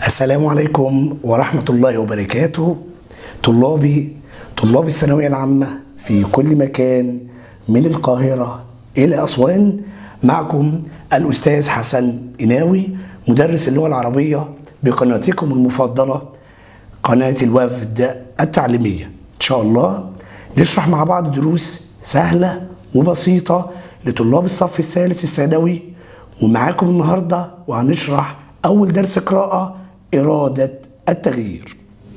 السلام عليكم ورحمة الله وبركاته طلابي طلاب الثانوية العامة في كل مكان من القاهرة إلى أسوان معكم الأستاذ حسن إناوي مدرس اللغة العربية بقناتكم المفضلة قناة الوفد التعليمية إن شاء الله نشرح مع بعض دروس سهلة وبسيطة لطلاب الصف الثالث الثانوي ومعاكم النهاردة وهنشرح أول درس قراءة إرادة التغيير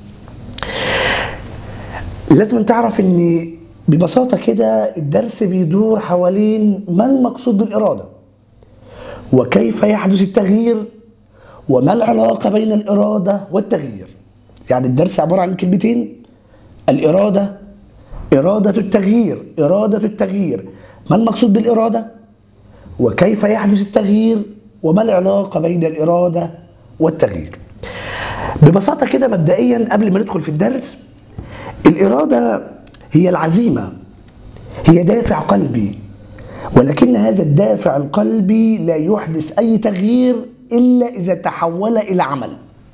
لازم تعرف ان ببساطة كده الدرس بيدور حوالين ما المقصود بالإرادة وكيف يحدث التغيير وما العلاقة بين الإرادة والتغيير يعني الدرس عبارة عن كلمتين الإرادة إرادة التغيير إرادة التغيير ما المقصود بالإرادة وكيف يحدث التغيير وما العلاقة بين الإرادة والتغيير ببساطة كده مبدئيا قبل ما ندخل في الدرس الإرادة هي العزيمة هي دافع قلبي ولكن هذا الدافع القلبي لا يحدث أي تغيير إلا إذا تحول إلى عمل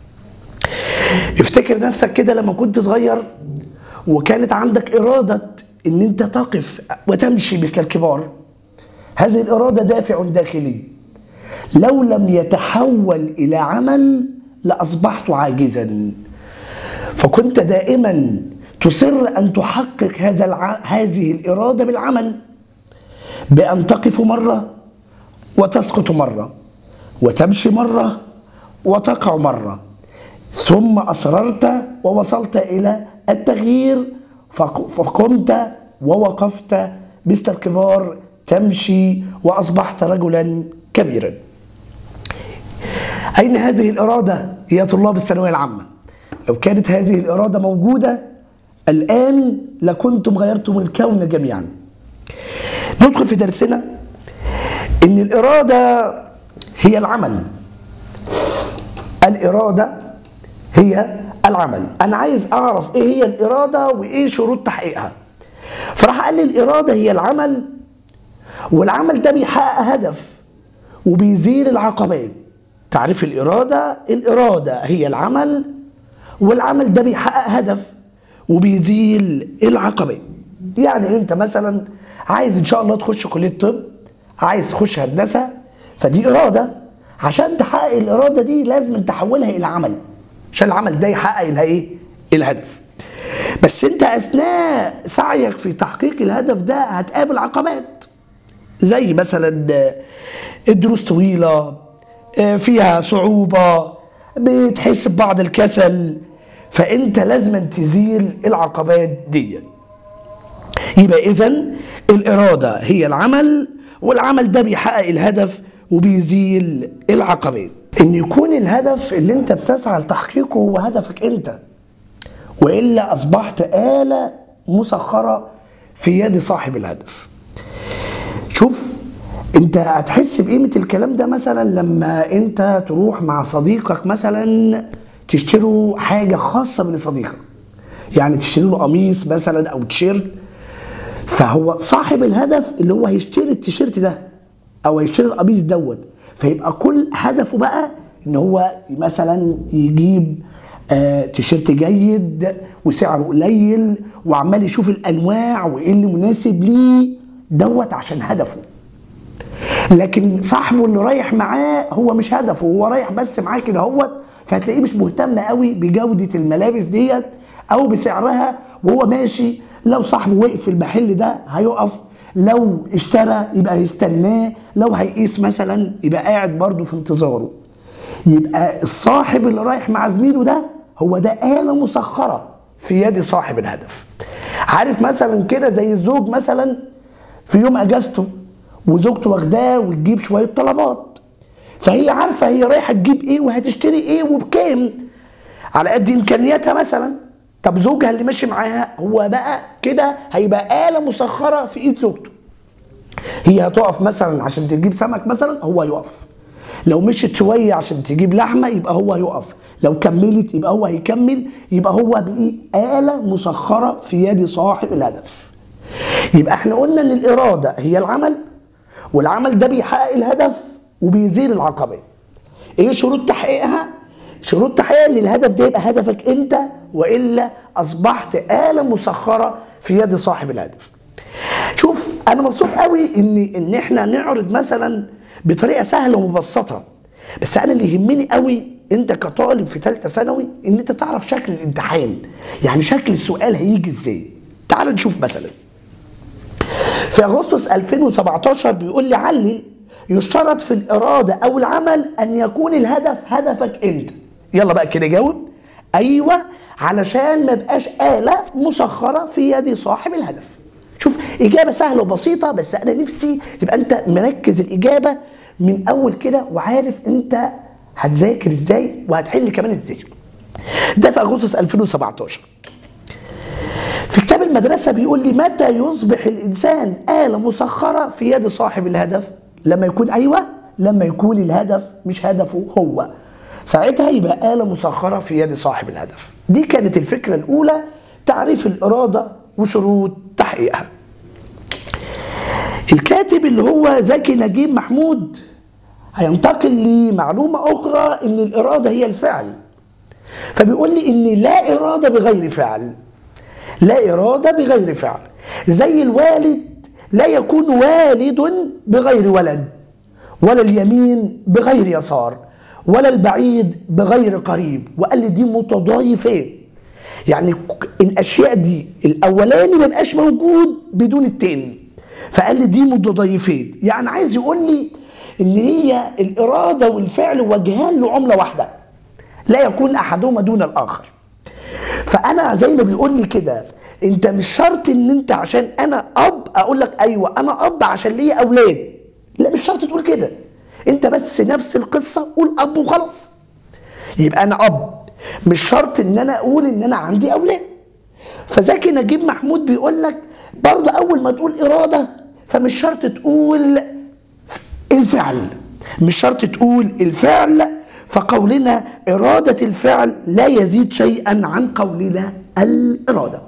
افتكر نفسك كده لما كنت صغير وكانت عندك إرادة إن أنت تقف وتمشي مثل الكبار هذه الإرادة دافع داخلي لو لم يتحول إلى عمل لأصبحت عاجزا فكنت دائما تصر أن تحقق هذا الع... هذه الإرادة بالعمل بأن تقف مرة وتسقط مرة وتمشي مرة وتقع مرة ثم أصررت ووصلت إلى التغيير فقمت ووقفت مثل الكبار تمشي وأصبحت رجلا كبيرا أين هذه الإرادة يا طلاب الثانوية العامة لو كانت هذه الإرادة موجودة الآن لكنتم غيرتم الكون جميعا ندخل في درسنا إن الإرادة هي العمل الإرادة هي العمل أنا عايز أعرف إيه هي الإرادة وإيه شروط تحقيقها فراح قال لي الإرادة هي العمل والعمل ده بيحقق هدف وبيزيل العقبات تعريف الإرادة الإرادة هي العمل والعمل ده بيحقق هدف وبيزيل العقبات يعني انت مثلا عايز ان شاء الله تخش كليه طب عايز تخش هندسه فدي اراده عشان تحقق الاراده دي لازم تحولها الى عمل عشان العمل ده يحقق لها ايه الهدف بس انت اثناء سعيك في تحقيق الهدف ده هتقابل عقبات زي مثلا الدروس طويله فيها صعوبه بتحس ببعض الكسل فانت لازم تزيل العقبات دي يبقى اذا الاراده هي العمل والعمل ده بيحقق الهدف وبيزيل العقبات ان يكون الهدف اللي انت بتسعى لتحقيقه هو هدفك انت والا اصبحت اله مسخره في يد صاحب الهدف شوف انت هتحس بقيمه الكلام ده مثلا لما انت تروح مع صديقك مثلا تشتروا حاجه خاصه لصديقك يعني تشتري له قميص مثلا او تيشيرت فهو صاحب الهدف اللي هو هيشتري التيشيرت ده او هيشتري القميص دوت فيبقى كل هدفه بقى ان هو مثلا يجيب آه تيشيرت جيد وسعره قليل وعمال يشوف الانواع وايه اللي مناسب ليه دوت عشان هدفه لكن صاحبه اللي رايح معاه هو مش هدفه هو رايح بس معاه كده اهوت فهتلاقيه مش مهتم قوي بجوده الملابس ديت او بسعرها وهو ماشي لو صاحبه وقف في المحل ده هيقف لو اشترى يبقى هيستناه لو هيقيس مثلا يبقى قاعد برضه في انتظاره يبقى الصاحب اللي رايح مع زميله ده هو ده آلة مسخرة في يد صاحب الهدف عارف مثلا كده زي الزوج مثلا في يوم اجازته وزوجته واخداه وتجيب شويه طلبات فهي عارفه هي رايحه تجيب ايه وهتشتري ايه وبكام على قد امكانياتها مثلا طب زوجها اللي ماشي معاها هو بقى كده هيبقى آلة مسخرة في ايد زوجته هي هتقف مثلا عشان تجيب سمك مثلا هو يقف لو مشيت شوية عشان تجيب لحمة يبقى هو يقف لو كملت يبقى هو هيكمل يبقى هو بإيه آلة مسخرة في يد صاحب الهدف يبقى احنا قلنا ان الإرادة هي العمل والعمل ده بيحقق الهدف وبيزيل العقبات ايه شروط تحقيقها شروط تحقيق ان الهدف ده يبقى هدفك انت والا اصبحت آلة مسخرة في يد صاحب الهدف شوف انا مبسوط قوي ان ان احنا نعرض مثلا بطريقه سهله ومبسطه بس انا اللي يهمني قوي انت كطالب في ثالثه ثانوي ان انت تعرف شكل الامتحان يعني شكل السؤال هيجي ازاي تعال نشوف مثلا في اغسطس 2017 بيقول لي علل يشترط في الاراده او العمل ان يكون الهدف هدفك انت يلا بقى كده جاوب ايوه علشان ما بقاش آلة مسخرة في يد صاحب الهدف شوف إجابة سهلة وبسيطة بس أنا نفسي تبقى أنت مركز الإجابة من أول كده وعارف أنت هتذاكر إزاي وهتحل كمان إزاي ده في أغسطس 2017 في كتاب المدرسة بيقول لي متى يصبح الإنسان آلة مسخرة في يد صاحب الهدف لما يكون أيوة لما يكون الهدف مش هدفه هو ساعتها يبقى آلة مسخرة في يد صاحب الهدف دي كانت الفكرة الأولى تعريف الإرادة وشروط تحقيقها الكاتب اللي هو زكي نجيب محمود هينتقل لمعلومة أخرى إن الإرادة هي الفعل فبيقول لي إن لا إرادة بغير فعل لا إرادة بغير فعل زي الوالد لا يكون والد بغير ولد ولا اليمين بغير يسار ولا البعيد بغير قريب وقال لي دي متضايفين يعني الاشياء دي الاولاني ما بقاش موجود بدون التاني فقال لي دي متضايفين يعني عايز يقول لي ان هي الاراده والفعل وجهان لعمله واحده لا يكون احدهما دون الاخر فانا زي ما بيقول لي كده انت مش شرط ان انت عشان انا اب اقول لك ايوه انا اب عشان ليا اولاد لا مش شرط تقول كده انت بس نفس القصه قول اب وخلاص يبقى انا اب مش شرط ان انا اقول ان انا عندي اولاد فزكي نجيب محمود بيقول لك برضه اول ما تقول اراده فمش شرط تقول الفعل مش شرط تقول الفعل فقولنا إرادة الفعل لا يزيد شيئا عن قولنا الإرادة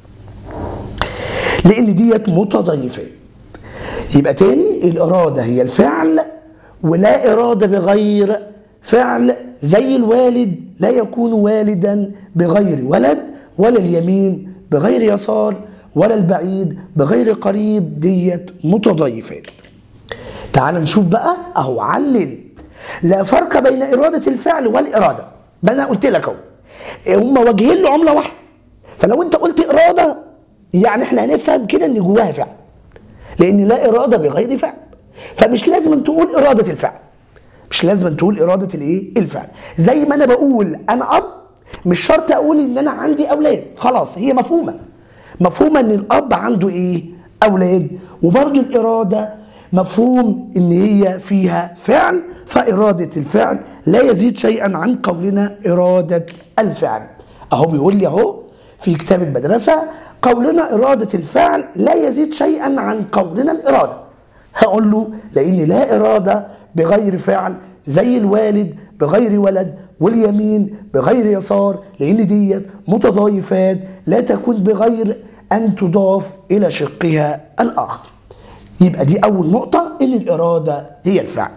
لأن ديت متضايفات يبقى تاني الإرادة هي الفعل ولا إرادة بغير فعل زي الوالد لا يكون والدا بغير ولد ولا اليمين بغير يسار ولا البعيد بغير قريب ديت متضايفات تعال نشوف بقى اهو علل لا فرق بين إرادة الفعل والإرادة ما أنا قلت لك أهو هما وجهين لعملة واحدة فلو أنت قلت إرادة يعني إحنا هنفهم كده إن جواها فعل لأن لا إرادة بغير فعل فمش لازم أن تقول إرادة الفعل مش لازم أن تقول إرادة الإيه؟ الفعل زي ما أنا بقول أنا أب مش شرط أقول إن أنا عندي أولاد خلاص هي مفهومة مفهومة إن الأب عنده إيه؟ أولاد وبرضه الإرادة مفهوم ان هي فيها فعل فإرادة الفعل لا يزيد شيئا عن قولنا إرادة الفعل أهو بيقول لي أهو في كتاب المدرسة قولنا إرادة الفعل لا يزيد شيئا عن قولنا الإرادة هقول له لأن لا إرادة بغير فعل زي الوالد بغير ولد واليمين بغير يسار لأن ديت متضايفات لا تكون بغير أن تضاف إلى شقها الآخر يبقى دي أول نقطة إن الإرادة هي الفعل.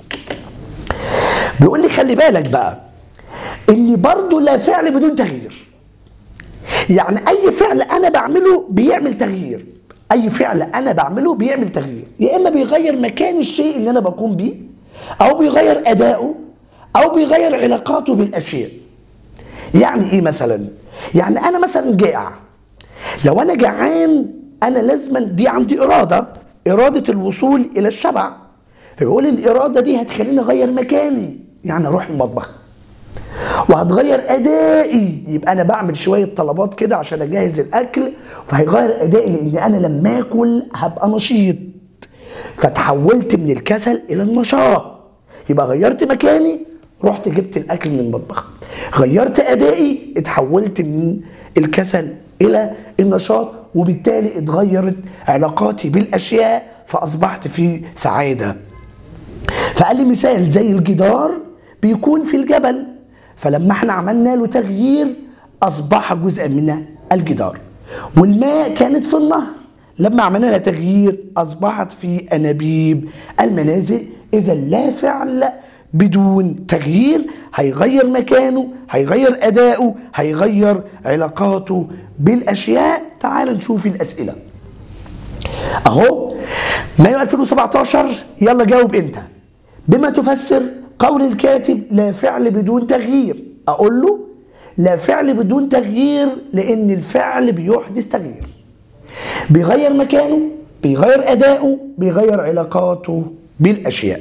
بيقول لي خلي بالك بقى إن برضه لا فعل بدون تغيير. يعني أي فعل أنا بعمله بيعمل تغيير. أي فعل أنا بعمله بيعمل تغيير، يا إما بيغير مكان الشيء اللي أنا بقوم بيه أو بيغير أداؤه أو بيغير علاقاته بالأشياء. يعني إيه مثلا؟ يعني أنا مثلا جائع. لو أنا جعان أنا لازما دي عندي إرادة إرادة الوصول إلى الشبع فبيقول الإرادة دي هتخليني أغير مكاني يعني أروح المطبخ وهتغير أدائي يبقى أنا بعمل شوية طلبات كده عشان أجهز الأكل فهيغير أدائي لأن أنا لما آكل هبقى نشيط فتحولت من الكسل إلى النشاط يبقى غيرت مكاني رحت جبت الأكل من المطبخ غيرت أدائي اتحولت من الكسل إلى النشاط وبالتالي اتغيرت علاقاتي بالاشياء فاصبحت في سعاده فقال لي مثال زي الجدار بيكون في الجبل فلما احنا عملنا له تغيير اصبح جزءا من الجدار والماء كانت في النهر لما عملنا لها تغيير اصبحت في انابيب المنازل اذا لا فعل بدون تغيير هيغير مكانه هيغير أداؤه هيغير علاقاته بالأشياء تعال نشوف الأسئلة أهو مايو 2017 يلا جاوب أنت بما تفسر قول الكاتب لا فعل بدون تغيير أقول له لا فعل بدون تغيير لأن الفعل بيحدث تغيير بيغير مكانه بيغير أداؤه بيغير علاقاته بالأشياء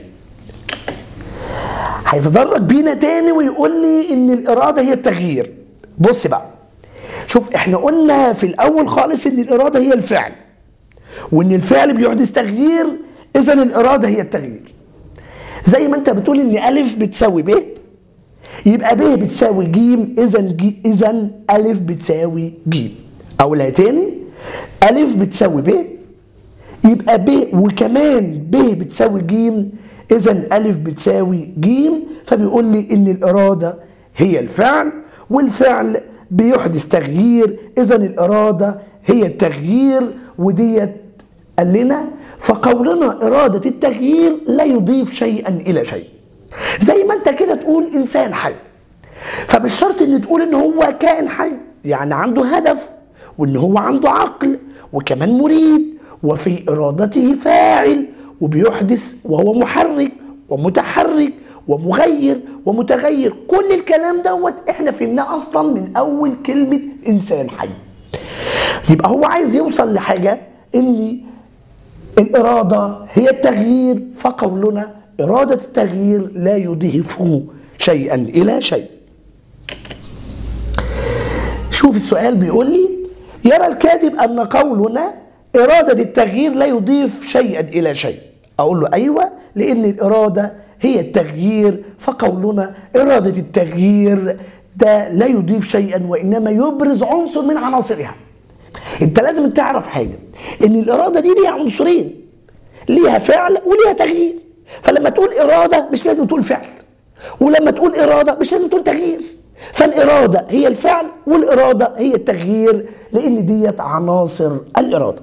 هيتدرج بينا تاني ويقول لي ان الاراده هي التغيير بص بقى شوف احنا قلنا في الاول خالص ان الاراده هي الفعل وان الفعل بيحدث تغيير اذا الاراده هي التغيير زي ما انت بتقول ان الف بتساوي ب يبقى ب بتساوي ج اذا اذا الف بتساوي ج اقولها تاني الف بتساوي ب يبقى ب وكمان ب بتساوي ج اذا الف بتساوي ج فبيقول لي ان الاراده هي الفعل والفعل بيحدث تغيير اذا الاراده هي التغيير وديت قال لنا فقولنا اراده التغيير لا يضيف شيئا الى شيء زي ما انت كده تقول انسان حي فمش شرط ان تقول ان هو كائن حي يعني عنده هدف وان هو عنده عقل وكمان مريد وفي ارادته فاعل وبيحدث وهو محرك ومتحرك ومغير ومتغير كل الكلام دوت احنا فهمناه اصلا من اول كلمه انسان حي يبقى هو عايز يوصل لحاجه ان الاراده هي التغيير فقولنا اراده التغيير لا يضيف شيئا الى شيء شوف السؤال بيقول لي يرى الكاتب ان قولنا إرادة التغيير لا يضيف شيئا إلى شيء أقول له أيوة لأن الإرادة هي التغيير فقولنا إرادة التغيير ده لا يضيف شيئا وإنما يبرز عنصر من عناصرها أنت لازم تعرف حاجة إن الإرادة دي ليها عنصرين ليها فعل وليها تغيير فلما تقول إرادة مش لازم تقول فعل ولما تقول إرادة مش لازم تقول تغيير فالإرادة هي الفعل والإرادة هي التغيير لأن ديت عناصر الإرادة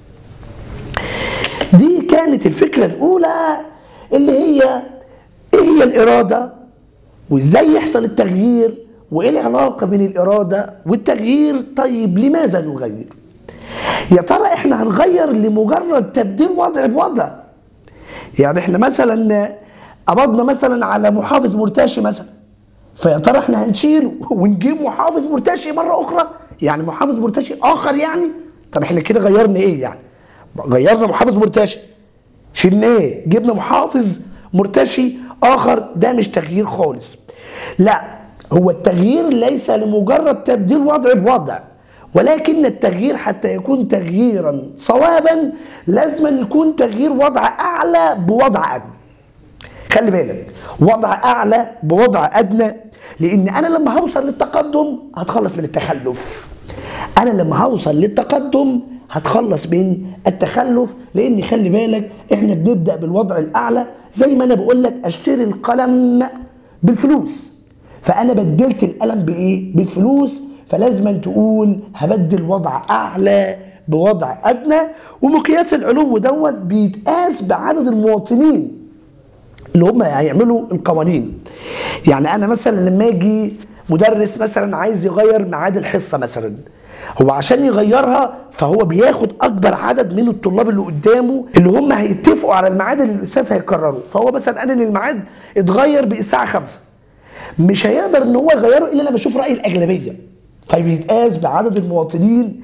دي كانت الفكرة الأولى اللي هي إيه هي الإرادة وإزاي يحصل التغيير وإيه العلاقة بين الإرادة والتغيير طيب لماذا نغير يا ترى إحنا هنغير لمجرد تبديل وضع بوضع يعني إحنا مثلا قبضنا مثلا على محافظ مرتشي مثلا فيا ترى إحنا هنشيله ونجيب محافظ مرتشي مرة أخرى يعني محافظ مرتشي آخر يعني طب إحنا كده غيرنا إيه يعني غيرنا محافظ مرتشي شلناه جبنا محافظ مرتشي اخر ده مش تغيير خالص لا هو التغيير ليس لمجرد تبديل وضع بوضع ولكن التغيير حتى يكون تغييرا صوابا لازم يكون تغيير وضع اعلى بوضع ادنى خلي بالك وضع اعلى بوضع ادنى لان انا لما هوصل للتقدم هتخلص من التخلف انا لما هوصل للتقدم هتخلص من التخلف لان خلي بالك احنا بنبدا بالوضع الاعلى زي ما انا بقول لك اشتري القلم بالفلوس فانا بدلت القلم بايه بالفلوس فلازم تقول هبدل وضع اعلى بوضع ادنى ومقياس العلو دوت بيتقاس بعدد المواطنين اللي هم هيعملوا القوانين يعني انا مثلا لما اجي مدرس مثلا عايز يغير ميعاد الحصه مثلا هو عشان يغيرها فهو بياخد اكبر عدد من الطلاب اللي قدامه اللي هم هيتفقوا على الميعاد اللي الاستاذ هيكرره فهو مثلا قال ان الميعاد اتغير بالساعه 5 مش هيقدر ان هو يغيره الا لما يشوف راي الاغلبيه فبيتقاس بعدد المواطنين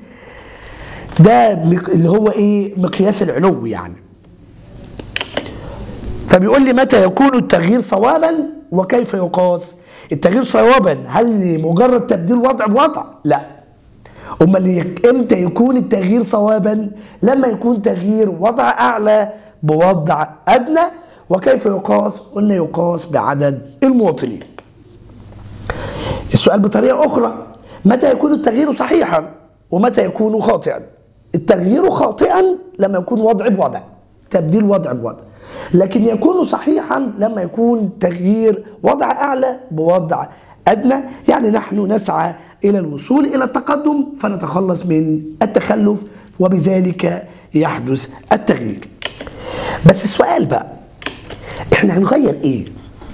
ده اللي هو ايه مقياس العلو يعني فبيقول لي متى يكون التغيير صوابا وكيف يقاس التغيير صوابا هل لمجرد تبديل وضع بوضع لا امال امتى يكون التغيير صوابا لما يكون تغيير وضع اعلى بوضع ادنى وكيف يقاس قلنا يقاس بعدد المواطنين السؤال بطريقه اخرى متى يكون التغيير صحيحا ومتى يكون خاطئا التغيير خاطئا لما يكون وضع بوضع تبديل وضع بوضع لكن يكون صحيحا لما يكون تغيير وضع اعلى بوضع ادنى يعني نحن نسعى الى الوصول الى التقدم فنتخلص من التخلف وبذلك يحدث التغيير بس السؤال بقى احنا هنغير ايه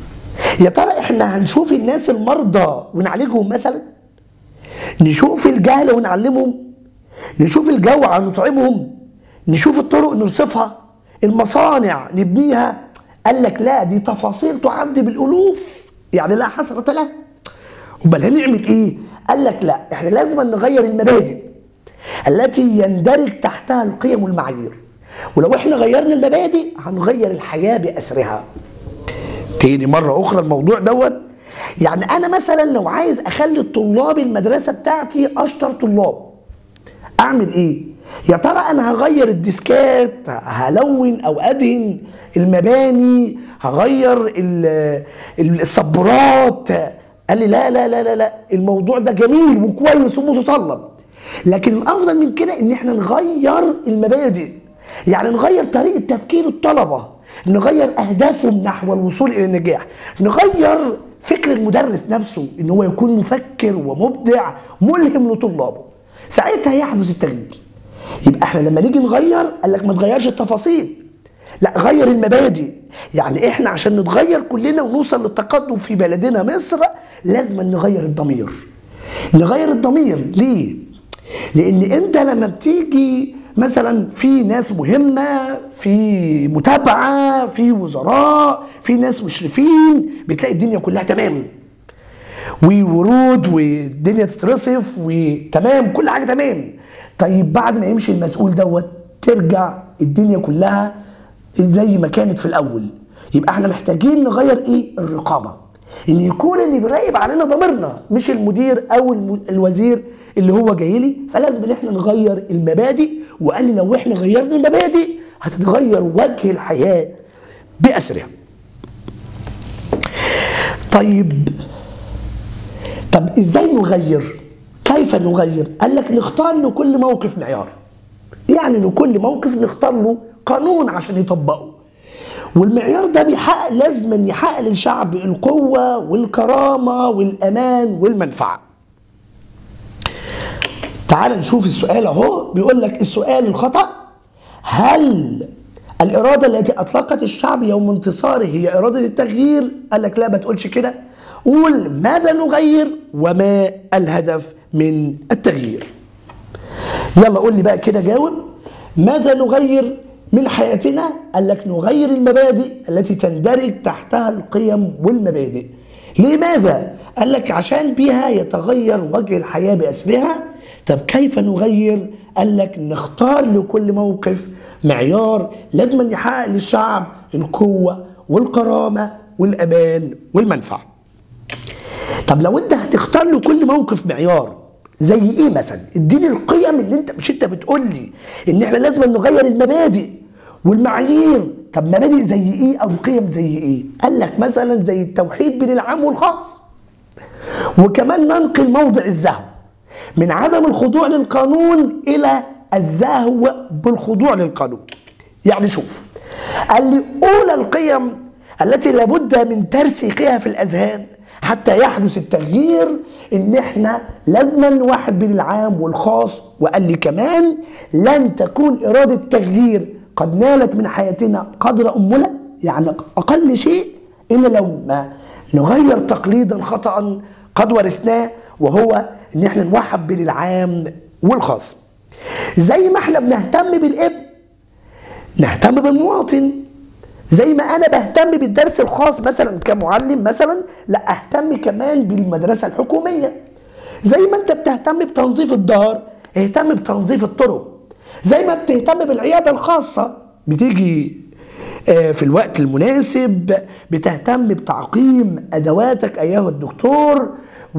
يا ترى احنا هنشوف الناس المرضى ونعالجهم مثلا نشوف الجهل ونعلمهم نشوف الجوع نطعمهم نشوف الطرق نرصفها المصانع نبنيها قال لك لا دي تفاصيل تعد بالالوف يعني لا حسرة لها امال هنعمل ايه قال لك لا احنا لازم نغير المبادئ التي يندرج تحتها القيم والمعايير ولو احنا غيرنا المبادئ هنغير الحياة بأسرها تاني مرة أخرى الموضوع دوت يعني أنا مثلا لو عايز أخلي الطلاب المدرسة بتاعتي أشطر طلاب أعمل إيه؟ يا ترى أنا هغير الديسكات هلون أو أدهن المباني هغير ال- ال- السبورات قال لي لا لا لا لا لا الموضوع ده جميل وكويس ومتطلب لكن الافضل من كده ان احنا نغير المبادئ يعني نغير طريقه تفكير الطلبه نغير اهدافهم نحو الوصول الى النجاح نغير فكر المدرس نفسه ان هو يكون مفكر ومبدع ملهم لطلابه ساعتها يحدث التغيير يبقى احنا لما نيجي نغير قال لك ما تغيرش التفاصيل لا غير المبادئ يعني احنا عشان نتغير كلنا ونوصل للتقدم في بلدنا مصر لازم نغير الضمير نغير الضمير ليه لان انت لما بتيجي مثلا في ناس مهمه في متابعه في وزراء في ناس مشرفين بتلاقي الدنيا كلها تمام وورود والدنيا تترصف وتمام كل حاجه تمام طيب بعد ما يمشي المسؤول دوت ترجع الدنيا كلها زي ما كانت في الاول يبقى احنا محتاجين نغير ايه الرقابه ان يكون اللي بيراقب علينا ضميرنا مش المدير او الم- الوزير اللي هو جاي لي فلازم ان احنا نغير المبادئ وقال لي لو احنا غيرنا المبادئ هتتغير وجه الحياه باسرها طيب طب ازاي نغير كيف نغير قال لك نختار لكل موقف معيار يعني لكل موقف نختار له قانون عشان يطبقه والمعيار ده بيحقق لازم يحقق للشعب القوة والكرامة والأمان والمنفعة تعال نشوف السؤال اهو بيقول لك السؤال الخطأ هل الإرادة التي أطلقت الشعب يوم انتصاره هي إرادة التغيير؟ قال لك لا ما تقولش كده قول ماذا نغير وما الهدف من التغيير يلا قول لي بقى كده جاوب ماذا نغير من حياتنا قال لك نغير المبادئ التي تندرج تحتها القيم والمبادئ لماذا قال لك عشان بها يتغير وجه الحياة بأسرها طب كيف نغير قال لك نختار لكل موقف معيار لازم أن يحقق للشعب القوة والكرامة والأمان والمنفعة طب لو انت هتختار له كل موقف معيار زي ايه مثلا اديني القيم اللي انت مش انت بتقول لي ان احنا لازم نغير المبادئ والمعايير طب مبادئ زي ايه او قيم زي ايه قال لك مثلا زي التوحيد بين العام والخاص وكمان ننقل موضع الزهو من عدم الخضوع للقانون الى الزهو بالخضوع للقانون يعني شوف قال لي اولى القيم التي لابد من ترسيخها في الاذهان حتى يحدث التغيير ان احنا لازم نوحد بين العام والخاص وقال لي كمان لن تكون اراده تغيير قد نالت من حياتنا قدر امنا يعني اقل شيء الا لو ما نغير تقليدا خطا قد ورثناه وهو ان احنا نوحد بين العام والخاص زي ما احنا بنهتم بالابن نهتم بالمواطن زي ما انا بهتم بالدرس الخاص مثلا كمعلم مثلا لا اهتم كمان بالمدرسه الحكوميه زي ما انت بتهتم بتنظيف الدار اهتم بتنظيف الطرق زي ما بتهتم بالعياده الخاصه بتيجي آه، في الوقت المناسب بتهتم بتعقيم ادواتك ايها الدكتور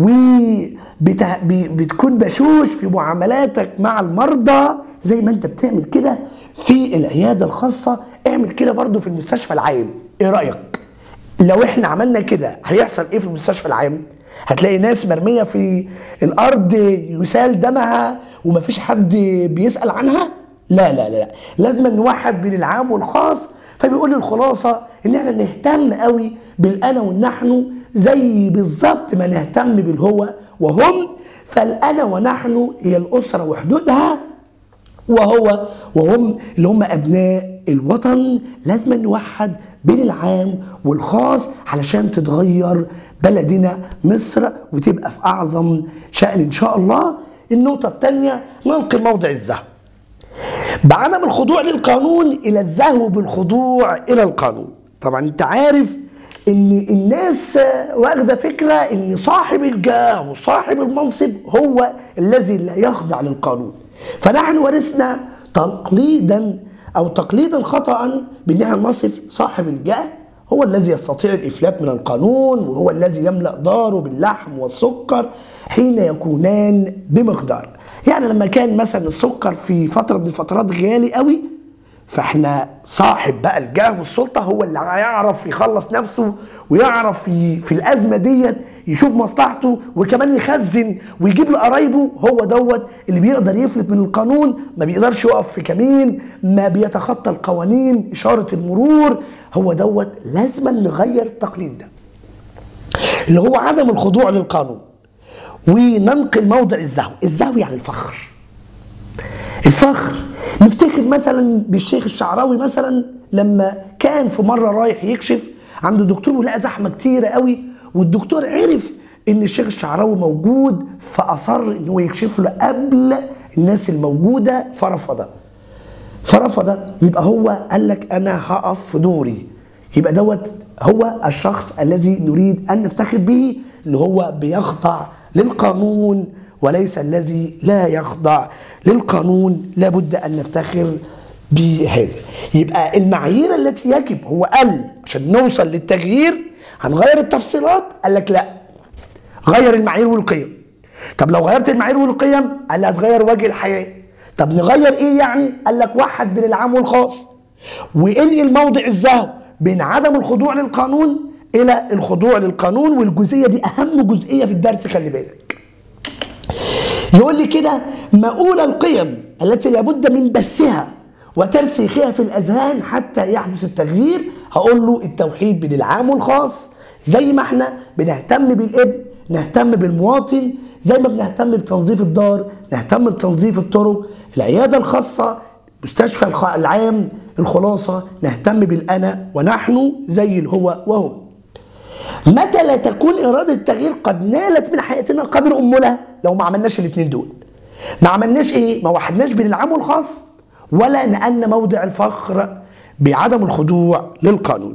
وبتكون بشوش في معاملاتك مع المرضى زي ما انت بتعمل كده في العياده الخاصه اعمل كده برضو في المستشفى العام ايه رايك لو احنا عملنا كده هيحصل ايه في المستشفى العام هتلاقي ناس مرميه في الارض يسال دمها ومفيش حد بيسال عنها لا لا لا لازم نوحد بين العام والخاص فبيقول لي الخلاصه ان احنا نهتم قوي بالانا والنحن زي بالظبط ما نهتم بالهو وهم فالانا ونحن هي الاسره وحدودها وهو وهم اللي هم ابناء الوطن لازم نوحد بين العام والخاص علشان تتغير بلدنا مصر وتبقى في اعظم شأن ان شاء الله النقطة الثانية ننقل موضع الزهو بعدم الخضوع للقانون الى الزهو بالخضوع الى القانون طبعا انت عارف ان الناس واخده فكره ان صاحب الجاه وصاحب المنصب هو الذي لا يخضع للقانون فنحن ورثنا تقليدا او تقليدا خطا بان احنا نصف صاحب الجاه هو الذي يستطيع الافلات من القانون وهو الذي يملا داره باللحم والسكر حين يكونان بمقدار يعني لما كان مثلا السكر في فتره من الفترات غالي قوي فاحنا صاحب بقى الجاه والسلطه هو اللي هيعرف يخلص نفسه ويعرف في, في الازمه ديت يشوف مصلحته وكمان يخزن ويجيب لقرايبه هو دوت اللي بيقدر يفلت من القانون ما بيقدرش يقف في كمين ما بيتخطى القوانين اشاره المرور هو دوت لازم نغير التقليد ده اللي هو عدم الخضوع للقانون وننقل موضع الزهو الزهو يعني الفخر الفخر نفتكر مثلا بالشيخ الشعراوي مثلا لما كان في مره رايح يكشف عند دكتور ولقى زحمه كتيره قوي والدكتور عرف ان الشيخ الشعراوي موجود فاصر ان هو يكشف له قبل الناس الموجوده فرفض فرفض يبقى هو قال لك انا هقف في دوري يبقى دوت هو الشخص الذي نريد ان نفتخر به اللي هو بيخضع للقانون وليس الذي لا يخضع للقانون لابد ان نفتخر بهذا يبقى المعايير التي يجب هو قال عشان نوصل للتغيير هنغير التفصيلات قال لك لا غير المعايير والقيم طب لو غيرت المعايير والقيم قال لي هتغير وجه الحياه طب نغير ايه يعني قال لك وحد بين العام والخاص وانقل موضع الزهو بين عدم الخضوع للقانون الى الخضوع للقانون والجزئيه دي اهم جزئيه في الدرس خلي بالك يقول لي كده مقول القيم التي لابد من بثها وترسيخها في الاذهان حتى يحدث التغيير هقول له التوحيد بين العام والخاص زي ما احنا بنهتم بالابن نهتم بالمواطن زي ما بنهتم بتنظيف الدار نهتم بتنظيف الطرق العياده الخاصه مستشفى العام الخلاصه نهتم بالانا ونحن زي الهو وهو متى لا تكون اراده التغيير قد نالت من حياتنا قدر امولها لو ما عملناش الاثنين دول ما عملناش ايه ما وحدناش بين العام والخاص ولا نقلنا موضع الفخر بعدم الخضوع للقانون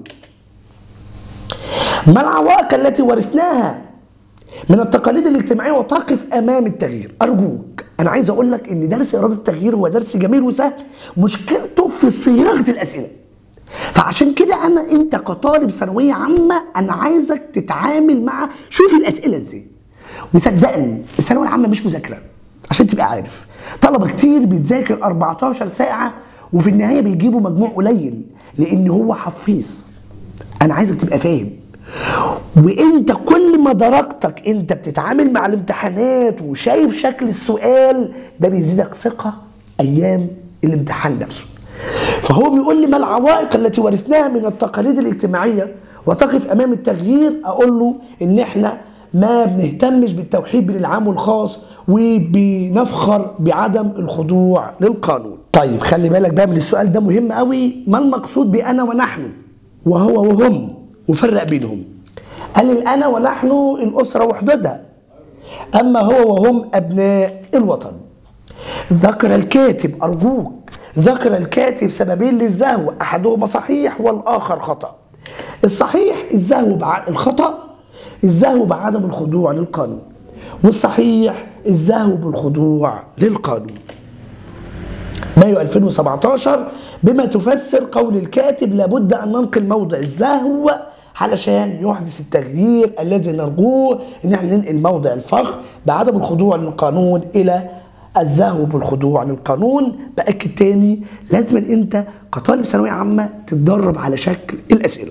ما العوائق التي ورثناها من التقاليد الاجتماعيه وتقف امام التغيير ارجوك انا عايز اقول لك ان درس اراده التغيير هو درس جميل وسهل مشكلته في صياغه الاسئله فعشان كده انا انت كطالب ثانويه عامه انا عايزك تتعامل مع شوف الاسئله ازاي وصدقني الثانويه العامه مش مذاكره عشان تبقى عارف طلبه كتير بتذاكر 14 ساعه وفي النهايه بيجيبوا مجموع قليل لان هو حفيظ انا عايزك تبقى فاهم وانت كل ما درجتك انت بتتعامل مع الامتحانات وشايف شكل السؤال ده بيزيدك ثقه ايام الامتحان نفسه فهو بيقول لي ما العوائق التي ورثناها من التقاليد الاجتماعيه وتقف امام التغيير اقول له ان احنا ما بنهتمش بالتوحيد بين العام والخاص وبنفخر بعدم الخضوع للقانون طيب خلي بالك بقى من السؤال ده مهم قوي ما المقصود بانا ونحن وهو وهم وفرق بينهم قال الانا ونحن الاسره وحدودها اما هو وهم ابناء الوطن ذكر الكاتب ارجوك ذكر الكاتب سببين للزهو احدهما صحيح والاخر خطا الصحيح الزهو بع... الخطا الزهو بعدم الخضوع للقانون والصحيح الزهو بالخضوع للقانون مايو 2017 بما تفسر قول الكاتب لابد ان ننقل موضع الزهو علشان يحدث التغيير الذي نرجوه ان احنا ننقل موضع الفخر بعدم الخضوع للقانون الى الزهو بالخضوع للقانون باكد تاني لازم انت كطالب ثانويه عامه تتدرب على شكل الاسئله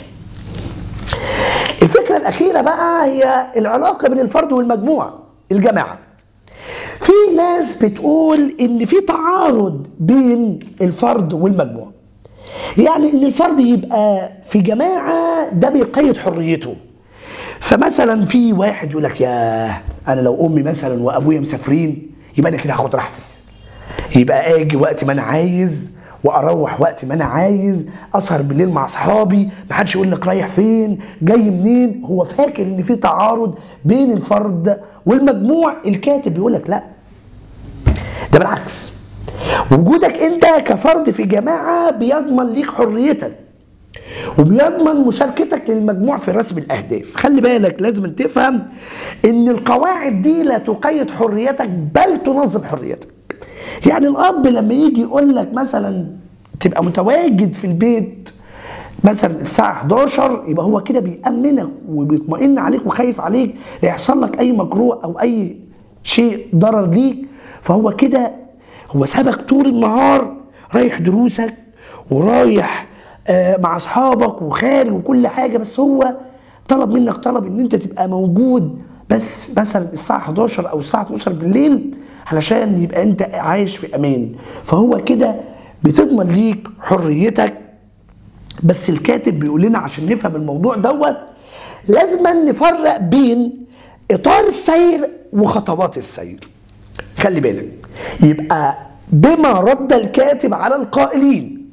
الفكره الاخيره بقى هي العلاقه بين الفرد والمجموعه الجماعه في ناس بتقول ان في تعارض بين الفرد والمجموعه يعني ان الفرد يبقى في جماعه ده بيقيد حريته فمثلا في واحد يقول لك يا انا لو امي مثلا وابويا مسافرين يبقى انا كده هاخد راحتي يبقى اجي وقت ما انا عايز واروح وقت ما انا عايز اسهر بالليل مع اصحابي محدش يقول لك رايح فين جاي منين هو فاكر ان في تعارض بين الفرد والمجموع الكاتب بيقول لك لا ده بالعكس وجودك انت كفرد في جماعه بيضمن ليك حريتك وبيضمن مشاركتك للمجموع في رسم الاهداف خلي بالك لازم تفهم ان القواعد دي لا تقيد حريتك بل تنظم حريتك يعني الاب لما يجي يقول لك مثلا تبقى متواجد في البيت مثلا الساعة 11 يبقى هو كده بيأمنك وبيطمئن عليك وخايف عليك لا يحصل لك أي مجروح أو أي شيء ضرر ليك فهو كده هو سابك طول النهار رايح دروسك ورايح آه، مع اصحابك وخارج وكل حاجه بس هو طلب منك طلب ان انت تبقى موجود بس مثلا الساعه 11 او الساعه 12 بالليل علشان يبقى انت عايش في امان فهو كده بتضمن ليك حريتك بس الكاتب بيقول لنا عشان نفهم الموضوع دوت لازم نفرق بين اطار السير وخطوات السير خلي بالك يبقى بما رد الكاتب على القائلين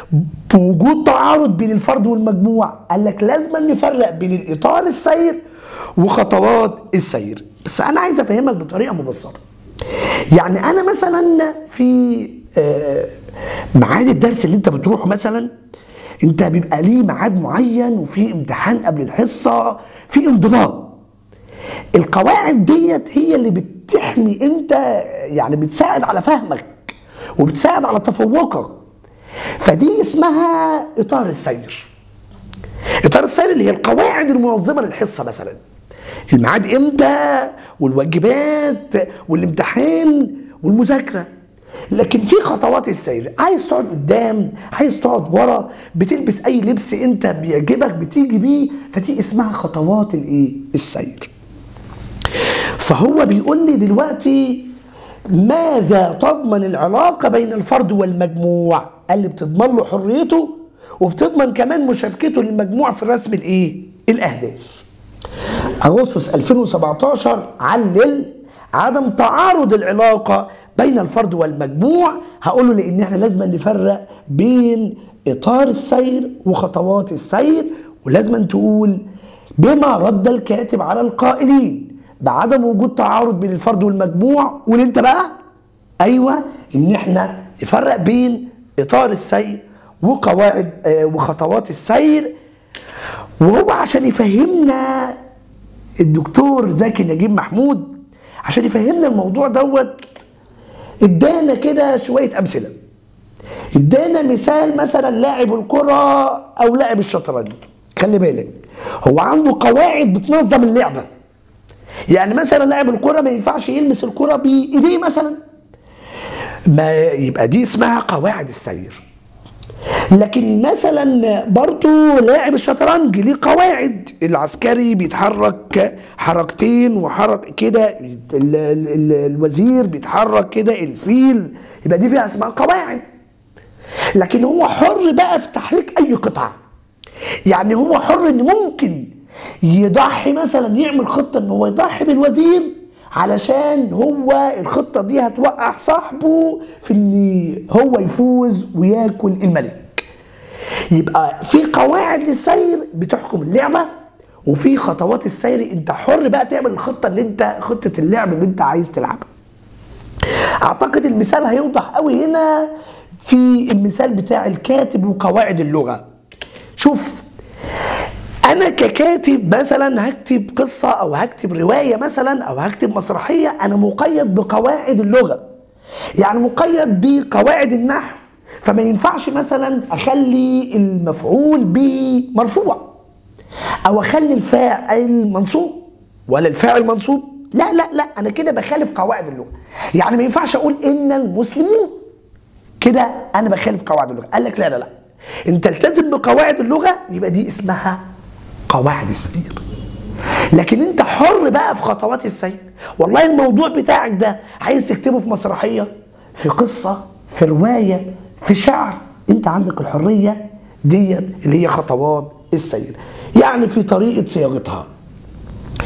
بوجود تعارض بين الفرد والمجموع قال لك لازم نفرق بين الاطار السير وخطوات السير بس انا عايز افهمك بطريقه مبسطه يعني انا مثلا في آه، ميعاد الدرس اللي انت بتروحه مثلا انت بيبقى ليه ميعاد معين وفي امتحان قبل الحصه في انضباط القواعد ديت هي اللي بتحمي انت يعني بتساعد على فهمك وبتساعد على تفوقك فدي اسمها اطار السير اطار السير اللي هي القواعد المنظمه للحصه مثلا الميعاد امتى والواجبات والامتحان والمذاكره لكن في خطوات السير عايز تقعد قدام عايز تقعد ورا بتلبس اي لبس انت بيعجبك بتيجي بيه فدي اسمها خطوات الايه السير فهو بيقول لي دلوقتي ماذا تضمن العلاقة بين الفرد والمجموع قال لي بتضمن له حريته وبتضمن كمان مشاركته للمجموع في رسم الايه الاهداف اغسطس 2017 علل عدم تعارض العلاقة بين الفرد والمجموع هقول له لان احنا لازم نفرق بين اطار السير وخطوات السير ولازم تقول بما رد الكاتب على القائلين بعدم وجود تعارض بين الفرد والمجموع قول انت بقى ايوه ان احنا نفرق بين اطار السير وقواعد آه، وخطوات السير وهو عشان يفهمنا الدكتور زكي نجيب محمود عشان يفهمنا الموضوع دوت ادانا كده شويه امثله ادانا مثال مثلا لاعب الكره او لاعب الشطرنج خلي بالك هو عنده قواعد بتنظم اللعبه يعني مثلا لاعب الكره ما ينفعش يلمس الكره بايديه مثلا ما يبقى دي اسمها قواعد السير لكن مثلا برضو لاعب الشطرنج ليه قواعد العسكري بيتحرك حركتين وحرك كده ال- ال- ال- الوزير بيتحرك كده الفيل يبقى دي فيها اسمها قواعد لكن هو حر بقى في تحريك اي قطعه يعني هو حر ان ممكن يضحي مثلا يعمل خطه ان هو يضحي بالوزير علشان هو الخطه دي هتوقع صاحبه في ان هو يفوز وياكل الملك يبقى في قواعد للسير بتحكم اللعبه وفي خطوات السير انت حر بقى تعمل الخطه اللي انت خطه اللعب اللي انت عايز تلعبها اعتقد المثال هيوضح قوي هنا في المثال بتاع الكاتب وقواعد اللغه شوف انا ككاتب مثلا هكتب قصه او هكتب روايه مثلا او هكتب مسرحيه انا مقيد بقواعد اللغه يعني مقيد بقواعد النحو فما ينفعش مثلا اخلي المفعول به مرفوع او اخلي الفاعل منصوب ولا الفاعل منصوب لا لا لا انا كده بخالف قواعد اللغه يعني ما ينفعش اقول ان المسلمون كده انا بخالف قواعد اللغه قال لك لا لا لا انت التزم بقواعد اللغه يبقى دي اسمها قواعد السير لكن انت حر بقى في خطوات السير والله الموضوع بتاعك ده عايز تكتبه في مسرحيه في قصه في روايه في شعر انت عندك الحريه ديت اللي هي خطوات السير يعني في طريقه صياغتها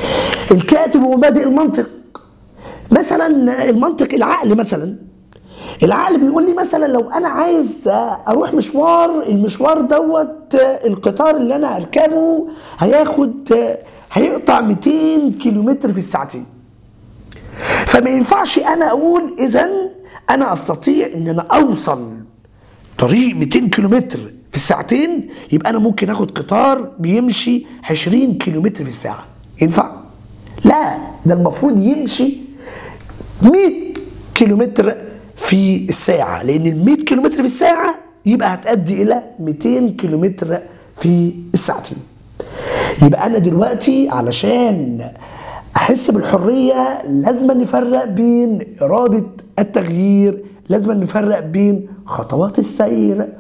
الكاتب ومبادئ المنطق مثلا المنطق العقل مثلا العقل بيقول لي مثلا لو انا عايز اروح مشوار المشوار دوت القطار اللي انا اركبه هياخد هيقطع 200 كيلومتر في الساعتين فما ينفعش انا اقول اذا انا استطيع ان انا اوصل طريق 200 كيلومتر في الساعتين يبقى انا ممكن اخد قطار بيمشي 20 كيلومتر في الساعه ينفع لا ده المفروض يمشي 100 كيلومتر في الساعه لان ال 100 كيلومتر في الساعه يبقى هتؤدي الى 200 كيلومتر في الساعتين يبقى انا دلوقتي علشان احس بالحريه لازم نفرق بين اراده التغيير لازم نفرق بين خطوات السير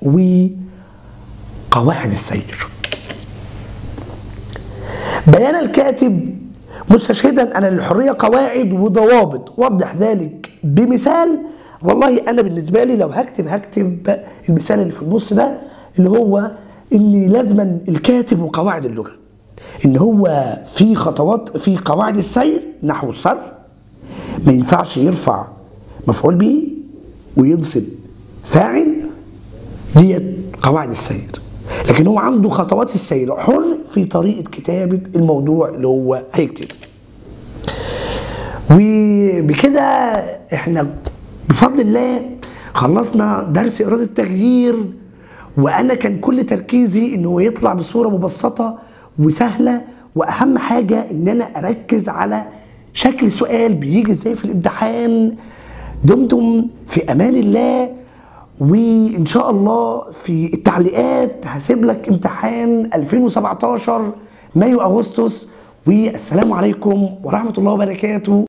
وقواعد السير بيان الكاتب مستشهدا ان للحريه قواعد وضوابط وضح ذلك بمثال والله انا بالنسبه لي لو هكتب هكتب المثال اللي في النص ده اللي هو ان لازما الكاتب وقواعد اللغه ان هو في خطوات في قواعد السير نحو الصرف ما ينفعش يرفع مفعول به وينصب فاعل ديت قواعد السير لكن هو عنده خطوات السير حر في طريقه كتابه الموضوع اللي هو هيكتبه وبكده احنا بفضل الله خلصنا درس اراده التغيير وانا كان كل تركيزي ان هو يطلع بصوره مبسطه وسهله واهم حاجه ان انا اركز على شكل السؤال بيجي ازاي في الامتحان دمتم في امان الله وان شاء الله في التعليقات هسيب لك امتحان 2017 مايو اغسطس والسلام عليكم ورحمه الله وبركاته